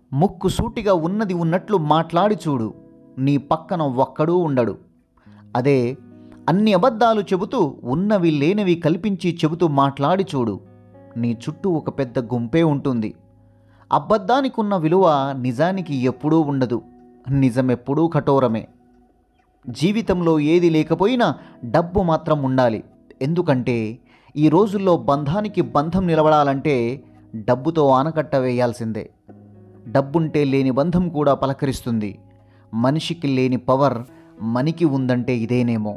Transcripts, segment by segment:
ముక్కు సూటిగా ఉన్నది ఉన్నట్లు మాట్లాడి చూడు నీ పక్కన ఒక్కడూ ఉండడు అదే అన్ని అబద్ధాలు చెబుతూ ఉన్నవి లేనివి కల్పించి చెబుతూ మాట్లాడి చూడు నీ చుట్టూ ఒక పెద్ద గుంపే ఉంటుంది అబద్ధానికి ఉన్న విలువ నిజానికి ఎప్పుడూ ఉండదు నిజమెప్పుడూ కఠోరమే జీవితంలో ఏది లేకపోయినా డబ్బు మాత్రం ఉండాలి ఎందుకంటే ఈ రోజుల్లో బంధానికి బంధం నిలబడాలంటే డబ్బుతో ఆనకట్ట వేయాల్సిందే డబ్బుంటే లేని బంధం కూడా పలకరిస్తుంది మనిషికి లేని పవర్ మనికి ఉందంటే ఇదేనేమో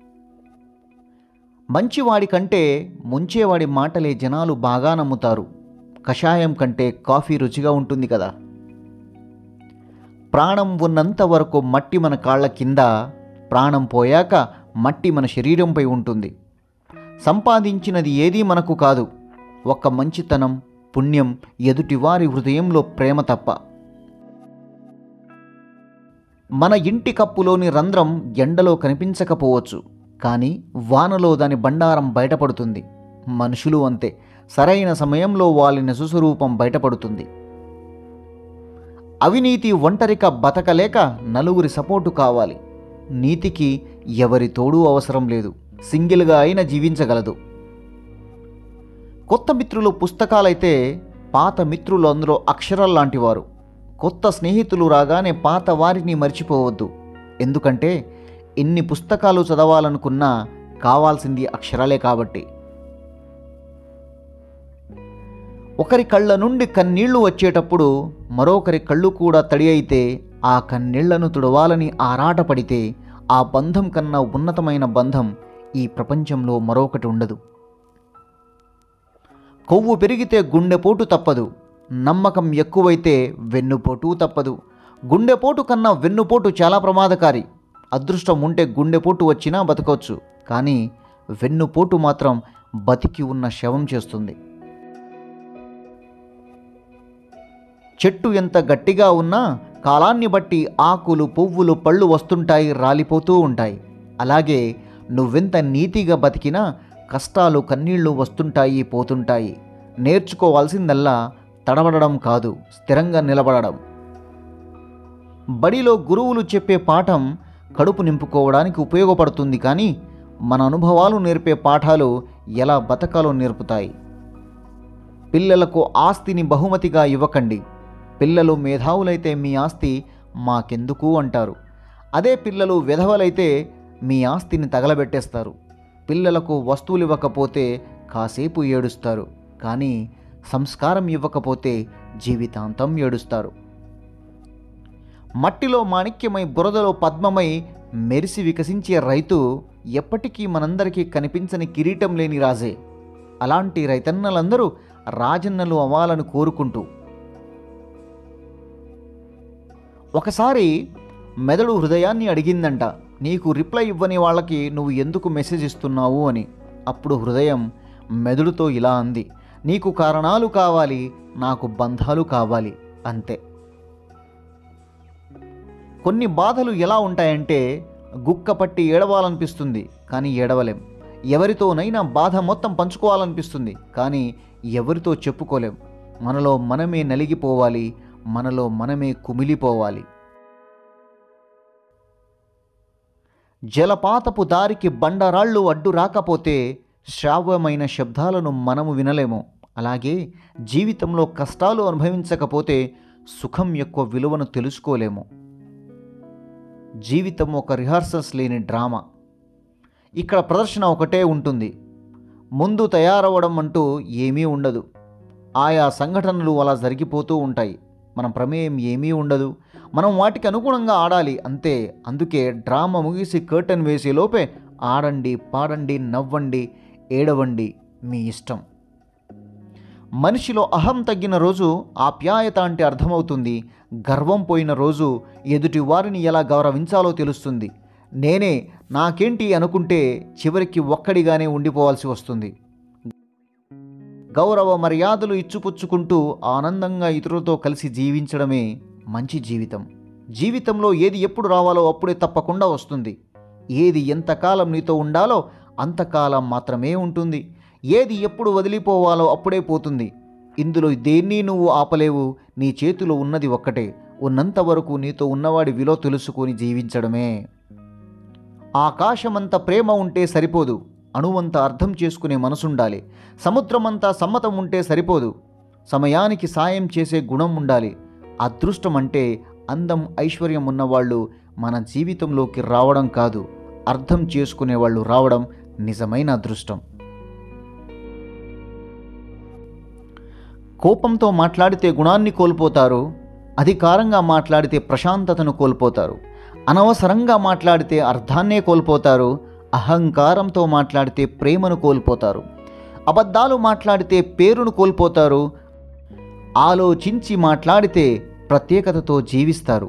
మంచివాడి కంటే ముంచేవాడి మాటలే జనాలు బాగా నమ్ముతారు కషాయం కంటే కాఫీ రుచిగా ఉంటుంది కదా ప్రాణం ఉన్నంత వరకు మట్టి మన కాళ్ళ కింద ప్రాణం పోయాక మట్టి మన శరీరంపై ఉంటుంది సంపాదించినది ఏదీ మనకు కాదు ఒక్క మంచితనం పుణ్యం ఎదుటివారి హృదయంలో ప్రేమ తప్ప మన ఇంటి కప్పులోని రంధ్రం ఎండలో కనిపించకపోవచ్చు కానీ వానలో దాని బండారం బయటపడుతుంది మనుషులు అంతే సరైన సమయంలో వాళ్ళ నిజస్వరూపం బయటపడుతుంది అవినీతి ఒంటరిక బతకలేక నలుగురి సపోర్టు కావాలి నీతికి ఎవరి తోడు అవసరం లేదు సింగిల్గా అయినా జీవించగలదు కొత్త మిత్రులు పుస్తకాలైతే పాత మిత్రులు అందులో అక్షరాలు లాంటివారు కొత్త స్నేహితులు రాగానే పాత వారిని మర్చిపోవద్దు ఎందుకంటే ఎన్ని పుస్తకాలు చదవాలనుకున్నా కావాల్సింది అక్షరాలే కాబట్టి ఒకరి కళ్ళ నుండి కన్నీళ్లు వచ్చేటప్పుడు మరొకరి కళ్ళు కూడా తడి అయితే ఆ కన్నీళ్లను తుడవాలని ఆరాటపడితే ఆ బంధం కన్నా ఉన్నతమైన బంధం ఈ ప్రపంచంలో మరొకటి ఉండదు కొవ్వు పెరిగితే గుండెపోటు తప్పదు నమ్మకం ఎక్కువైతే వెన్నుపోటు తప్పదు గుండెపోటు కన్నా వెన్నుపోటు చాలా ప్రమాదకారి అదృష్టం ఉంటే గుండెపోటు వచ్చినా బతకొచ్చు కానీ వెన్నుపోటు మాత్రం బతికి ఉన్న శవం చేస్తుంది చెట్టు ఎంత గట్టిగా ఉన్నా కాలాన్ని బట్టి ఆకులు పువ్వులు పళ్ళు వస్తుంటాయి రాలిపోతూ ఉంటాయి అలాగే నువ్వెంత నీతిగా బతికినా కష్టాలు కన్నీళ్లు వస్తుంటాయి పోతుంటాయి నేర్చుకోవాల్సిందల్లా తడబడడం కాదు స్థిరంగా నిలబడడం బడిలో గురువులు చెప్పే పాఠం కడుపు నింపుకోవడానికి ఉపయోగపడుతుంది కానీ మన అనుభవాలు నేర్పే పాఠాలు ఎలా బతకాలో నేర్పుతాయి పిల్లలకు ఆస్తిని బహుమతిగా ఇవ్వకండి పిల్లలు మేధావులైతే మీ ఆస్తి మాకెందుకు అంటారు అదే పిల్లలు విధవలైతే మీ ఆస్తిని తగలబెట్టేస్తారు పిల్లలకు వస్తువులు ఇవ్వకపోతే కాసేపు ఏడుస్తారు కానీ సంస్కారం ఇవ్వకపోతే జీవితాంతం ఏడుస్తారు మట్టిలో మాణిక్యమై బురదలో పద్మమై మెరిసి వికసించే రైతు ఎప్పటికీ మనందరికీ కనిపించని కిరీటం లేని రాజే అలాంటి రైతన్నలందరూ రాజన్నలు అవ్వాలని కోరుకుంటూ ఒకసారి మెదడు హృదయాన్ని అడిగిందంట నీకు రిప్లై ఇవ్వని వాళ్ళకి నువ్వు ఎందుకు మెసేజ్ ఇస్తున్నావు అని అప్పుడు హృదయం మెదడుతో ఇలా అంది నీకు కారణాలు కావాలి నాకు బంధాలు కావాలి అంతే కొన్ని బాధలు ఎలా ఉంటాయంటే గుక్క పట్టి ఏడవాలనిపిస్తుంది కానీ ఏడవలేం ఎవరితోనైనా బాధ మొత్తం పంచుకోవాలనిపిస్తుంది కానీ ఎవరితో చెప్పుకోలేం మనలో మనమే నలిగిపోవాలి మనలో మనమే కుమిలిపోవాలి జలపాతపు దారికి బండరాళ్ళు అడ్డు రాకపోతే శ్రావ్యమైన శబ్దాలను మనము వినలేము అలాగే జీవితంలో కష్టాలు అనుభవించకపోతే సుఖం యొక్క విలువను తెలుసుకోలేము జీవితం ఒక రిహార్సల్స్ లేని డ్రామా ఇక్కడ ప్రదర్శన ఒకటే ఉంటుంది ముందు తయారవ్వడం అంటూ ఏమీ ఉండదు ఆయా సంఘటనలు అలా జరిగిపోతూ ఉంటాయి మన ప్రమేయం ఏమీ ఉండదు మనం వాటికి అనుగుణంగా ఆడాలి అంతే అందుకే డ్రామా ముగిసి కర్టన్ వేసే లోపే ఆడండి పాడండి నవ్వండి ఏడవండి మీ ఇష్టం మనిషిలో అహం తగ్గిన రోజు ఆప్యాయత అంటే అర్థమవుతుంది గర్వం పోయిన రోజు ఎదుటి వారిని ఎలా గౌరవించాలో తెలుస్తుంది నేనే నాకేంటి అనుకుంటే చివరికి ఒక్కడిగానే ఉండిపోవాల్సి వస్తుంది గౌరవ మర్యాదలు ఇచ్చుపుచ్చుకుంటూ ఆనందంగా ఇతరులతో కలిసి జీవించడమే మంచి జీవితం జీవితంలో ఏది ఎప్పుడు రావాలో అప్పుడే తప్పకుండా వస్తుంది ఏది ఎంతకాలం నీతో ఉండాలో అంతకాలం మాత్రమే ఉంటుంది ఏది ఎప్పుడు వదిలిపోవాలో అప్పుడే పోతుంది ఇందులో దేన్ని నువ్వు ఆపలేవు నీ చేతిలో ఉన్నది ఒక్కటే ఉన్నంత వరకు నీతో ఉన్నవాడి విలువ తెలుసుకొని జీవించడమే ఆకాశమంత ప్రేమ ఉంటే సరిపోదు అణువంత అర్థం చేసుకునే మనసుండాలి సముద్రమంతా సమ్మతం ఉంటే సరిపోదు సమయానికి సాయం చేసే గుణం ఉండాలి అదృష్టం అంటే అందం ఐశ్వర్యం ఉన్నవాళ్ళు మన జీవితంలోకి రావడం కాదు అర్థం చేసుకునే వాళ్ళు రావడం నిజమైన అదృష్టం కోపంతో మాట్లాడితే గుణాన్ని కోల్పోతారు అధికారంగా మాట్లాడితే ప్రశాంతతను కోల్పోతారు అనవసరంగా మాట్లాడితే అర్థాన్నే కోల్పోతారు అహంకారంతో మాట్లాడితే ప్రేమను కోల్పోతారు అబద్ధాలు మాట్లాడితే పేరును కోల్పోతారు ఆలోచించి మాట్లాడితే ప్రత్యేకతతో జీవిస్తారు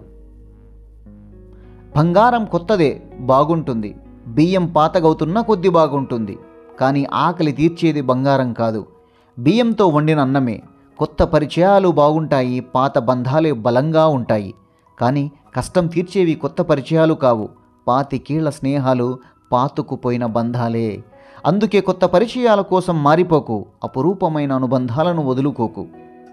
బంగారం కొత్తదే బాగుంటుంది బియ్యం పాతగవుతున్న కొద్ది బాగుంటుంది కానీ ఆకలి తీర్చేది బంగారం కాదు బియ్యంతో వండిన అన్నమే కొత్త పరిచయాలు బాగుంటాయి పాత బంధాలే బలంగా ఉంటాయి కానీ కష్టం తీర్చేవి కొత్త పరిచయాలు కావు పాతికీళ్ల స్నేహాలు పాతుకుపోయిన బంధాలే అందుకే కొత్త పరిచయాల కోసం మారిపోకు అపురూపమైన అనుబంధాలను వదులుకోకు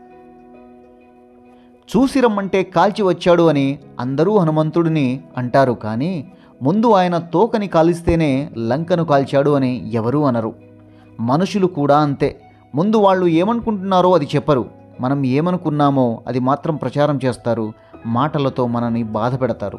చూసి రమ్మంటే కాల్చి వచ్చాడు అని అందరూ హనుమంతుడిని అంటారు కానీ ముందు ఆయన తోకని కాలిస్తేనే లంకను కాల్చాడు అని ఎవరూ అనరు మనుషులు కూడా అంతే ముందు వాళ్ళు ఏమనుకుంటున్నారో అది చెప్పరు మనం ఏమనుకున్నామో అది మాత్రం ప్రచారం చేస్తారు మాటలతో మనని బాధ పెడతారు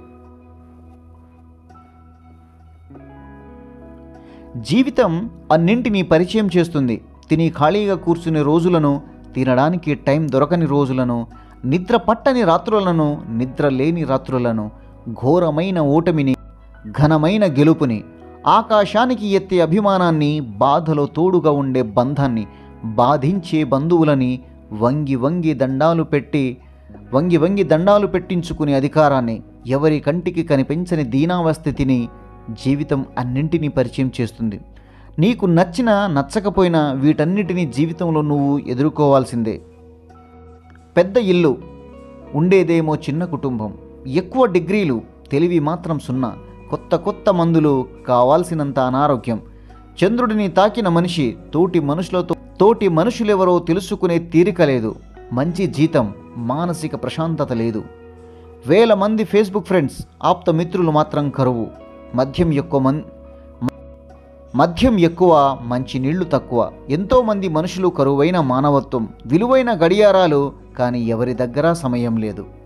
జీవితం అన్నింటినీ పరిచయం చేస్తుంది తిని ఖాళీగా కూర్చునే రోజులను తినడానికి టైం దొరకని రోజులను నిద్ర పట్టని రాత్రులను నిద్ర లేని రాత్రులను ఘోరమైన ఓటమిని ఘనమైన గెలుపుని ఆకాశానికి ఎత్తే అభిమానాన్ని బాధలో తోడుగా ఉండే బంధాన్ని బాధించే బంధువులని వంగి వంగి దండాలు పెట్టి వంగి వంగి దండాలు పెట్టించుకునే అధికారాన్ని ఎవరి కంటికి కనిపించని దీనావస్థితిని జీవితం అన్నింటినీ పరిచయం చేస్తుంది నీకు నచ్చిన నచ్చకపోయినా వీటన్నిటినీ జీవితంలో నువ్వు ఎదుర్కోవాల్సిందే పెద్ద ఇల్లు ఉండేదేమో చిన్న కుటుంబం ఎక్కువ డిగ్రీలు తెలివి మాత్రం సున్నా కొత్త కొత్త మందులు కావాల్సినంత అనారోగ్యం చంద్రుడిని తాకిన మనిషి తోటి మనుషులతో తోటి మనుషులెవరో తెలుసుకునే తీరిక లేదు మంచి జీతం మానసిక ప్రశాంతత లేదు వేల మంది ఫేస్బుక్ ఫ్రెండ్స్ ఆప్త మిత్రులు మాత్రం కరువు మద్యం ఎక్కువ మన్ మద్యం ఎక్కువ మంచి నీళ్లు తక్కువ ఎంతోమంది మనుషులు కరువైన మానవత్వం విలువైన గడియారాలు కానీ ఎవరి దగ్గర సమయం లేదు